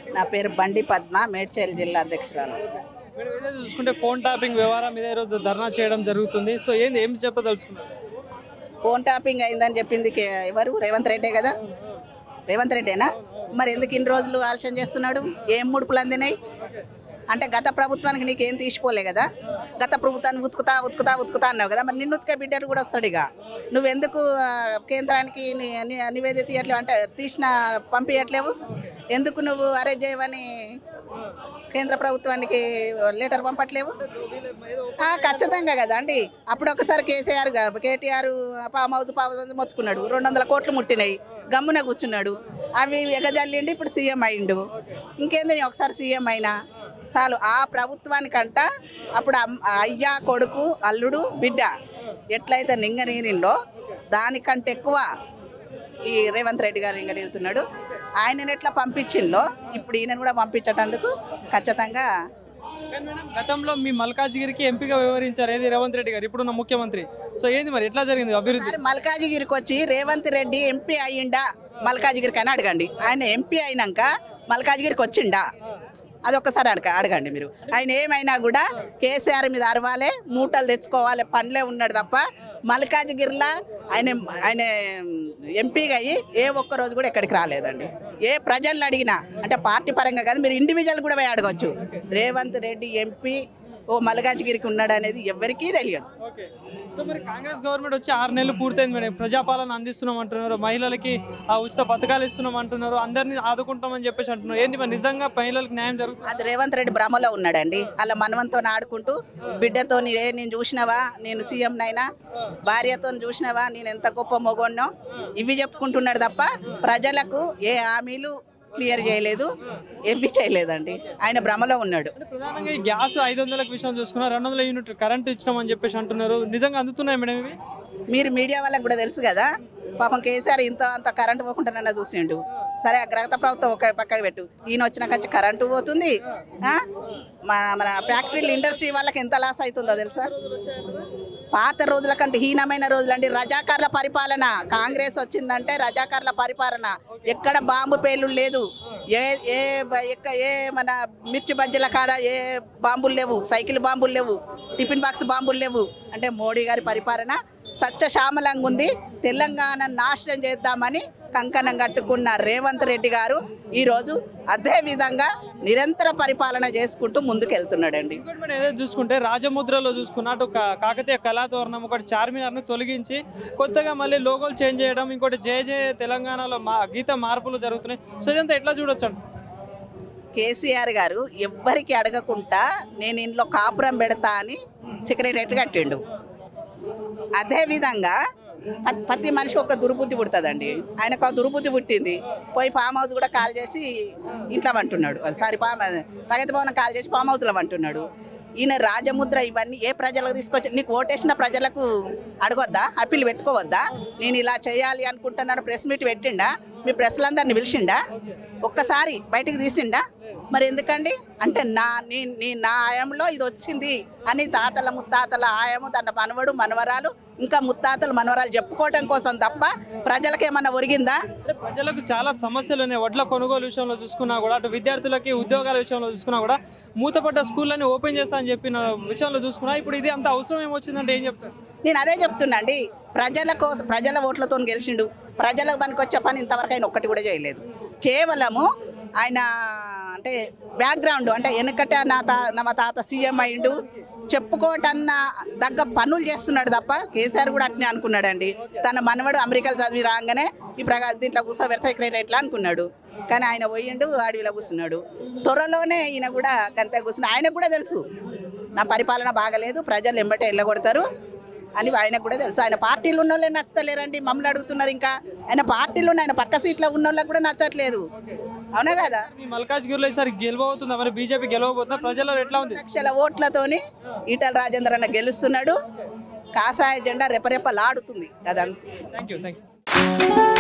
నా పేరు బండి పద్మ మేడ్చల్ జిల్లా అధ్యక్షురాలు మేడం ఏదైతే చూసుకుంటే ఫోన్ ట్యాపింగ్ వ్యవహారం మీద ఈరోజు ధర్నా చేయడం జరుగుతుంది సో ఏంది ఏం చెప్పదలుచుకున్నారు ఫోన్ టాపింగ్ అయిందని చెప్పింది కే- ఎవరు రేవంత్ రెడ్డే కదా రేవంత్ రెడ్డేనా మరి ఎందుకు ఇన్ని రోజులు ఆలస్యం చేస్తున్నాడు ఏం ముడుపులు అందినాయి అంటే గత ప్రభుత్వానికి నీకేం తీసిపోలే కదా గత ప్రభుత్వాన్ని ఉతుకుతా ఉతుకుతా ఉతుకుతా అన్నావు కదా మరి నిన్ను ఉతికే బిడ్డలు కూడా వస్తాడు ఇక నువ్వెందుకు ఆ, కేంద్రానికి ని- ని- నివేదిత ఇవ్వట్లేవు అంటే తీసిన పంపించట్లేవు ఎందుకు నువ్వు అరేంజ్ చేయవని కేంద్ర ప్రభుత్వానికి లెటర్ పంపట్లేవు ఆ, ఖచ్చితంగా కదా అండి అప్పుడు ఒకసారి కేసీఆర్ గా- KTR palm house palm house మొత్తుకున్నాడు రెండు వందల కోట్లు ముట్టినాయి గమ్మున కూర్చున్నాడు అవి ఎగజల్లిండి ఇప్పుడు సీఎం అయిండు ఇంకేంది నీ ఒకసారి సీఎం అయినా చాలు ఆ ప్రభుత్వానికంట అప్పుడు అమ్- అయ్యా కొడుకు అల్లుడు బిడ్డ ఎట్లయితే నింగనీరిండో దానికంటే ఎక్కువ ఈ రేవంత్ రెడ్డి గారు నింగనీరుతున్నాడు ఆయనని ఎట్లా పంపించిండో ఇప్పుడు ఈయనను కూడా పంపించేటందుకు ఖచ్చితంగా కానీ మేడం గతంలో మీ మల్కాజ్గిరికి ఎంపీగా వివరించారు ఏది రేవంత్ రెడ్డి గారు ఇప్పుడున్న ముఖ్యమంత్రి సో ఏంది మరి ఎట్లా జరిగింది అభివృద్ధి మరి మల్కాజిగిరికి వచ్చి రేవంత్ రెడ్డి ఎంపీ అయ్యిండా మల్కాజిగిరికి అని అడగండి ఆయన ఎంపీ అయినాక మల్కాజిగిరికి వచ్చిండా అదొక్కసారి అడగ అడగండి మీరు ఆయన ఏమైనా కూడా కేసీఆర్ మీద అరవాలే మూటలు తెచ్చుకోవాలి పనిలే ఉన్నాడు తప్ప మల్కాజిగిరిలా ఆయన ఆయన ఎంపీగా అయ్యి ఏ ఒక్క రోజు కూడా ఎక్కడికి రాలేదండి ఏ ప్రజలను అడిగినా అంటే పార్టీ పరంగా కాదు మీరు ఇండివిజువల్ కూడా పోయి అడగచ్చు రేవంత్ రెడ్డి ఎంపీ ఓ మల్కాజిగిరికి ఉన్నాడు అనేది ఎవరికీ తెలియదు ఓకే సో మరి కాంగ్రెస్ గవర్నమెంట్ వచ్చి ఆరు నెలలు పూర్తయింది మేడం ప్రజాపాలన అందిస్తున్నాం అంటున్నారు మహిళలకి ఆ ఉచిత పథకాలు ఇస్తున్నాం అంటున్నారు అందరినీ ఆదుకుంటామని చెప్పేసి అంటున్నారు ఏంటి మరి నిజంగా మహిళలకు న్యాయం జరుగుతుంది అది రేవంత్ రెడ్డి భ్రమలో ఉన్నాడండి అలా మనవంతో ఆడుకుంటూ బిడ్డతో ఏ నేను చూసినావా నేను సీఎం నైనా భార్యతో చూసినావా నేను ఎంత గొప్ప మొగోన్నో ఇవి చెప్పుకుంటున్నాడు తప్ప ప్రజలకు ఏ హామీలు క్లియర్ చేయలేదు ఏవి చేయలేదండి ఆయన భ్రమలో ఉన్నాడు అంటే ప్రధానంగా ఈ గ్యాస్ ఐదు వందలకు విషయం చూసుకున్నా రెండు వందల యూనిట్ కరెంట్ ఇచ్చినామని చెప్పేసి అంటున్నారు నిజంగా అందుతున్నాయి మేడం ఇవి మీరు మీడియా వాళ్ళకి కూడా తెలుసు కదా పాపం కేసీఆర్ ఇంత అంత కరెంటు పోకుండానన్నా చూసిండు సరే ఆ గ్రహత ప్రభుత్వం ఒక పక్కకు పెట్టు ఈయన వచ్చినాక కరెంటు పోతుంది ఆ? మన మన ఫ్యాక్టరీలు ఇండస్ట్రీ వాళ్ళకి ఎంత లాస్ అవుతుందో తెలుసా పాత రోజుల కంటే హీనమైన రోజులు అండి రజాకార్ల పరిపాలన కాంగ్రెస్ వచ్చిందంటే రజాకార్ల పరిపాలన ఎక్కడ బాంబు పేలు లేదు ఏ ఏ బ- ఎక్క- ఏ మన మిర్చి బజ్జీల కాడ ఏ బాంబులు లేవు సైకిల్ బాంబులు లేవు టిఫిన్ బాక్స్ బాంబులు లేవు అంటే మోడీ గారి పరిపాలన సత్యశ్యామలంగా ఉంది తెలంగాణ నాశనం చేద్దామని కంకణం కట్టుకున్న రేవంత్ రెడ్డి గారు ఈరోజు అదే విధంగా నిరంతర పరిపాలన చేసుకుంటూ ముందుకెళ్తున్నాడండి ఇంకోటి మనం ఏదైతే చూసుకుంటే రాజముద్రలో చూసుకున్న అటు కా- కాకతీయ కళాతోరణం ఒకటి చార్మినార్ను తొలగించి కొత్తగా మళ్ళీ లోగోలు చేంజ్ చేయడం ఇంకోటి జయ జయ తెలంగాణలో మా గీత మార్పులు జరుగుతున్నాయి సో ఇదంతా ఎట్లా చూడొచ్చు అంట కేసీఆర్ గారు ఎవ్వరికి అడగకుండా నేను ఇంట్లో కాపురం పెడతా అని సెక్రటరేట్ కట్టిండు అదే విధంగా ప్రతి- ప్రతి మనిషి ఒక దుర్బుద్ధి పుడుతుందండి ఆయనకు ఒక దుర్బుద్ధి పుట్టింది పోయి ఫామ్ హౌస్ కూడా కాల్ చేసి ఇంట్లో అంటున్నాడు సారీ ఫామ్ ప్రగతి భవనం కాల్ చేసి ఫామ్ హౌస్లో అంటున్నాడు ఈయన రాజముద్ర ఇవన్నీ ఏ ప్రజలకు తీసుకొచ్చి నీకు ఓటేసిన ప్రజలకు అడగొద్దా అప్పీల్ పెట్టుకోవద్దా నేను ఇలా చేయాలి అనుకుంటున్నాను ప్రెస్ మీట్ పెట్టిండా మీ ప్రెస్లందరిని పిలిచిండా ఒక్కసారి బయటికి తీసిండా మరి ఎందుకండి అంటే నా నీ నీ నా ఆయంలో ఇది వచ్చింది అని తాతల ముత్తాతల ఆయము తన మనవడు మనవరాలు ఇంకా ముత్తాతలు మనవరాలు చెప్పుకోవటం కోసం తప్ప ప్రజలకేమన్నా ఒరిగిందా అంటే ప్రజలకు చాలా సమస్యలు ఉన్నాయి వడ్ల కొనుగోలు విషయంలో చూసుకున్నా కూడా అటు విద్యార్థులకి ఉద్యోగాల విషయంలో చూసుకున్నా కూడా మూతపడ్డ స్కూళ్ళని ఓపెన్ చేస్తా అని చెప్పిన విషయంలో చూసుకున్నా ఇప్పుడు ఇది అంత అవసరం ఏమొచ్చిందంటే ఏం చెప్తారు నేను అదే చెప్తున్నా అండి ప్రజల కోసం ప్రజల ఓట్లతో గెలిచిండు ప్రజలకు పనికొచ్చే పని ఇంతవరకు ఆయన ఒక్కటి కూడా చేయలేదు కేవలము ఆయన అంటే బ్యాక్గ్రౌండ్ అంటే వెనకట నా తా నా మా తాత సీఎం అయిండు చెప్పుకోవటన్న దగ్గ పనులు చేస్తున్నాడు తప్ప కేసీఆర్ కూడా అట్నే అనుకున్నాడండి తన మనవడు అమెరికాలో చదివి రాగానే ఈ ప్రగా దీంట్లో కూర్చోబెడతా ఇక్కడ ఎట్లా అనుకున్నాడు కానీ ఆయన పోయిండు అడవిలో కూర్చున్నాడు త్వరలోనే ఈయన కూడా గంత కూర్చున్నాడు ఆయనకు కూడా తెలుసు నా పరిపాలన బాగలేదు ప్రజలు ఎంబటే వెళ్ళగొడతారు అని ఆయనకు కూడా తెలుసు ఆయన పార్టీలు ఉన్న వాళ్ళే నచ్చలేరండి మమ్మల్ని అడుగుతున్నారు ఇంకా ఆయన పార్టీలు ఉన్న ఆయన పక్క సీట్లో ఉన్న వాళ్ళకి కూడా నచ్చట్లేదు అవునా కదా మీ మల్కాజ్గిరిలో ఈసారి గెలవబోతుందా మరి బీజేపీ గెలవబోతుందా ప్రజల్లో ఎట్లా ఉంది లక్షల ఓట్లతోని ఈటల రాజేందర్ అన్న గెలుస్తున్నాడు కాషాయ జెండా రెపరెపలాడుతుంది అదంతా థ్యాంక్ యూ థ్యాంక్ యూ